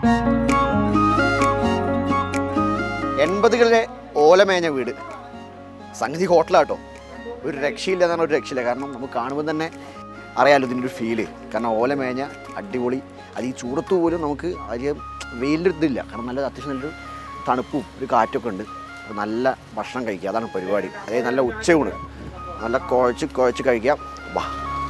എൺപതുകളിലെ ഓലമേഞ്ഞ വീട് സംഗതി ഹോട്ടലാട്ടോ ഒരു രക്ഷയില്ല എന്നാണ് ഒരു രക്ഷയില്ല കാരണം നമുക്ക് കാണുമ്പോൾ തന്നെ അറിയാലോ ഇതിൻ്റെ ഒരു ഫീല് കാരണം ഓലമേഞ്ഞ അടിപൊളി അത് ഈ ചൂടത്ത് പോലും നമുക്ക് അധികം വെയിലിൻ്റെ ഇതില്ല കാരണം നല്ല അത്യാവശ്യം നല്ലൊരു തണുപ്പും ഒരു കാറ്റൊക്കെ ഉണ്ട് അപ്പോൾ നല്ല ഭക്ഷണം കഴിക്കുക അതാണ് പരിപാടി അതായത് നല്ല ഉച്ചയൂണ് നല്ല കുഴച്ച് കുഴച്ച് കഴിക്കാം വാ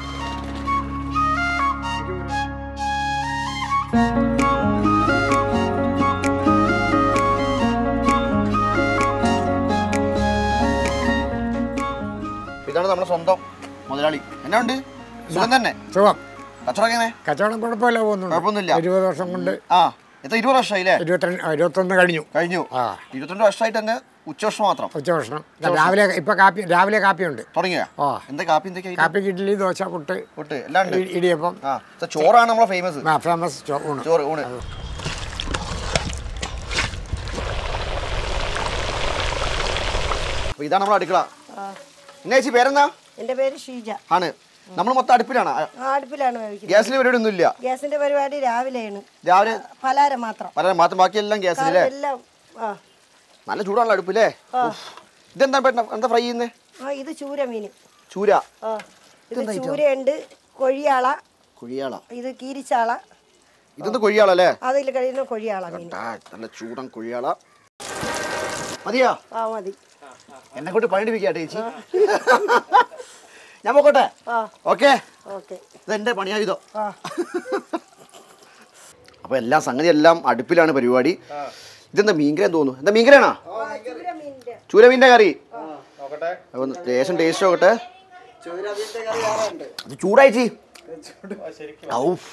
ഇതാണ് നമ്മുടെ സ്വന്തം മുതലാളി എന്നാ ഉണ്ട് സുഖം തന്നെ സുഖം കച്ചവടം എങ്ങനെ കച്ചവടം കുഴപ്പമില്ല പോകുന്നുണ്ട് കുഴപ്പമൊന്നുമില്ല. ഇരുപത് വർഷം കൊണ്ട് ആ എത്ര ഇരുപത് വർഷമായില്ലേ ഇരുപത്തിരണ്ട് ആ, ഇരുപത്തൊന്ന് കഴിഞ്ഞു കഴിഞ്ഞു ആ. ഇരുപത്തിരണ്ട് വർഷമായിട്ട് തന്നെ ഉച്ചവർഷം മാത്രം ഉച്ചഭക്ഷണം രാവിലെ ഇപ്പൊ കാപ്പി രാവിലെ കാപ്പിയുണ്ട് തുടങ്ങിയ ആ. എന്താ കാപ്പി എന്തൊക്കെയാ കാപ്പിക്ക് ഇഡ്ഡലി ദോശ പുട്ട് പൊട്ട് എല്ലാം ഉണ്ട് ഇ- ഇടിയപ്പം ആ ഇത് ചോറാണ് നമ്മളെ ഫേമസ് ആ ഫേമസ് ഊണ് ചോറ് ഊണ് അപ്പൊ ഇതാണ് നമ്മുടെ അടുക്കള എന്നാ ചേച്ചി പേരെന്നാ എൻ്റെ പേര് ഷീജ ആണ് നമ്മൾ മൊത്തം അടുപ്പിലാണ് ആ, ആ അടുപ്പിലാണ് വേവിക്കുന്നത് ഗ്യാസിൽ പരിപാടി ഒന്നും ഇല്ല ഗ്യാസിന്റെ പരിപാടി രാവിലെയാണ് രാവിലെ പലഹാരം മാത്രം പറയാൻ മാത്രം ബാക്കിയെല്ലാം ഗ്യാസിലല്ലേ എല്ലാം ആ നല്ല ചൂടാണല്ലോ അടുപ്പില്ലേ ഉഫ്. ഇതെന്താ പെട്ടെന്ന് എന്താ ഫ്രൈ ചെയ്യുന്നേ ആ ഇത് ചൂര മീൻ ചൂര ആ ഇത് ചൂരയുണ്ട് കൊഴിയാള കുഴിയാള ഇത് കീരിച്ചാള ഇതെന്താ കൊഴിയാളല്ലേ അതിൽ കഴിയുന്ന കൊഴിയാള മീൻ ആ, നല്ല ചൂടൻ കുഴിയാള മതിയാ ആ മതി എന്നെ കൊണ്ട് പണിയെടുപ്പിക്കാട്ടെ ചേച്ചി ഞാൻ പോക്കോട്ടെ ആ ഓക്കെ ഓക്കെ ഇതെന്റെ പണിയായുധം ആ അപ്പൊ എല്ലാ സംഗതി എല്ലാം അടുപ്പിലാണ് പരിപാടി ഇതെന്താ മീൻകരൻ തോന്നുന്നു എന്താ മീൻകരാണോ ചൂര മീനിന്റെ ചൂരമീൻ്റെ കറി അപ്പൊ ലേശം ടേസ്റ്റ് നോക്കട്ടെ ഇത് ചൂടായിച്ചി ഔഫ്.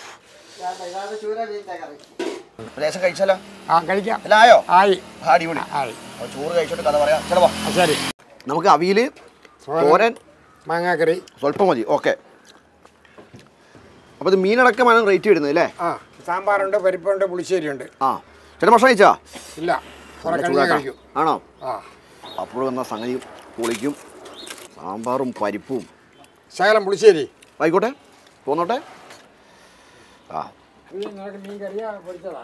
ലേശം കഴിച്ചാലോ ആ കഴിക്കാം എല്ലാം ആയോ ആയി ആ, അടിപൊളി ആയി അപ്പൊ ചോറ് കഴിച്ചിട്ട് കഥ പറയാം ചിലപ്പോ ആ, ശരി നമുക്ക് അവിയല് തോരൻ മാങ്ങാക്കറി സ്വല്പം മതി ഓക്കെ അപ്പോൾ ഇത് മീനടക്കമാണ് റേറ്റ് വരുന്നത് അല്ലേ ആ സാമ്പാറുണ്ട് പരിപ്പുണ്ട് പുളിശ്ശേരിയുണ്ട് ആ ചേട്ടൻ ഭക്ഷണം കഴിച്ചാ ഇല്ല കുറെ നല്ല കഴിഞ്ഞേ ചൂടാക്കാം. കഴിക്കും ആണോ ആ അപ്പോൾ വന്ന സംഗതിയും പൊളിക്കും സാമ്പാറും പരിപ്പും ശകലം പുളിശ്ശേരി ആയിക്കോട്ടെ പോന്നോട്ടെ ആ നിനക്ക് മീൻ കറിയാ പൊരിച്ചതാ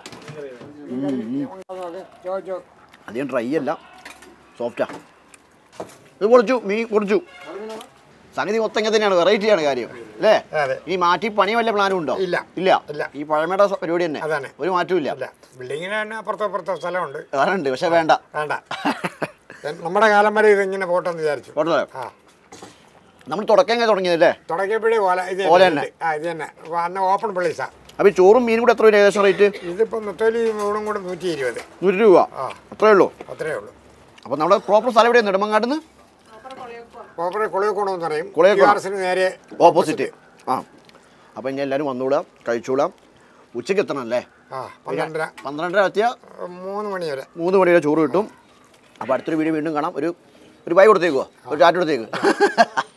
ചോദിച്ചോ അധികം ഡ്രൈ അല്ല സോഫ്റ്റാ ഇത് പൊളിച്ചു മീൻ പൊളിച്ചു സംഗതി മൊത്തം ഇങ്ങനെ തന്നെയാണ് വെറൈറ്റിയാണ് കാര്യം അല്ലേ അതെ. ഇനി മാറ്റി പണി വല്ല പ്ലാനും ഉണ്ടോ ഇല്ല. ഇല്ല ഇല്ല. ഈ പഴമയുടെ സ- പരിപാടി തന്നെ അതാണ്. ഒരു മാറ്റവും ഇല്ല അല്ല ബിൽഡിങ്ങിന് തന്നെ അപ്പുറത്തോ അപ്പുറത്തോ സ്ഥലമുണ്ട് അതുണ്ട് പക്ഷെ വേണ്ട വേണ്ട നമ്മുടെ കാലം വരെ ഇതിങ്ങനെ പോട്ടെന്ന് വിചാരിച്ചു പോട്ടെ ആ നമ്മൾ തുടക്കം എങ്ങനെ തുടങ്ങിയതല്ലേ തുടങ്ങിയപ്പോഴേ ഓല ഇത് ഓല തന്നെ തന്നെ. ആ ഇത് തന്നെ അന്ന് ഓപ്പൺ പ്ലേസാ അപ്പോൾ ഈ ചോറും മീനും കൂടെ എത്ര വരും ഏകദേശം റേറ്റ് ഇതിപ്പോൾ നെത്തോലി മൂന്നും കൂടെ നൂറ്റി ഇരുപത് നൂറ് രൂപ ആ. അത്രേ ഉള്ളൂ അത്രേ ഉള്ളൂ അപ്പോൾ നമ്മുടെ പ്രോപ്പർ സ്ഥലം എവിടെയാണ് നെടുമങ്ങാട്ട് നിന്ന് ഓപ്പറ കുളയക്കോണം എന്ന് പറയും കുളയക്കോണം. QRS ന് നേരെ ഓപ്പോസിറ്റ് ആ അപ്പോൾ ഇനി എല്ലാവരും വന്നോളാം കഴിച്ചോളാം ഉച്ചയ്ക്ക് എത്തണം അല്ലേ ആ പന്ത്രണ്ടര പന്ത്രണ്ടര എത്തിയ മൂന്ന് മണി വരെ മൂന്ന് മണി വരെ ചോറ് കിട്ടും അപ്പോൾ അടുത്തൊരു വീഡിയോ വീണ്ടും കാണാം ഒരു ഒരു ബൈ കൊടുത്തേക്കുവോ ഒരു ചാറ്റ് കൊടുത്തേക്ക്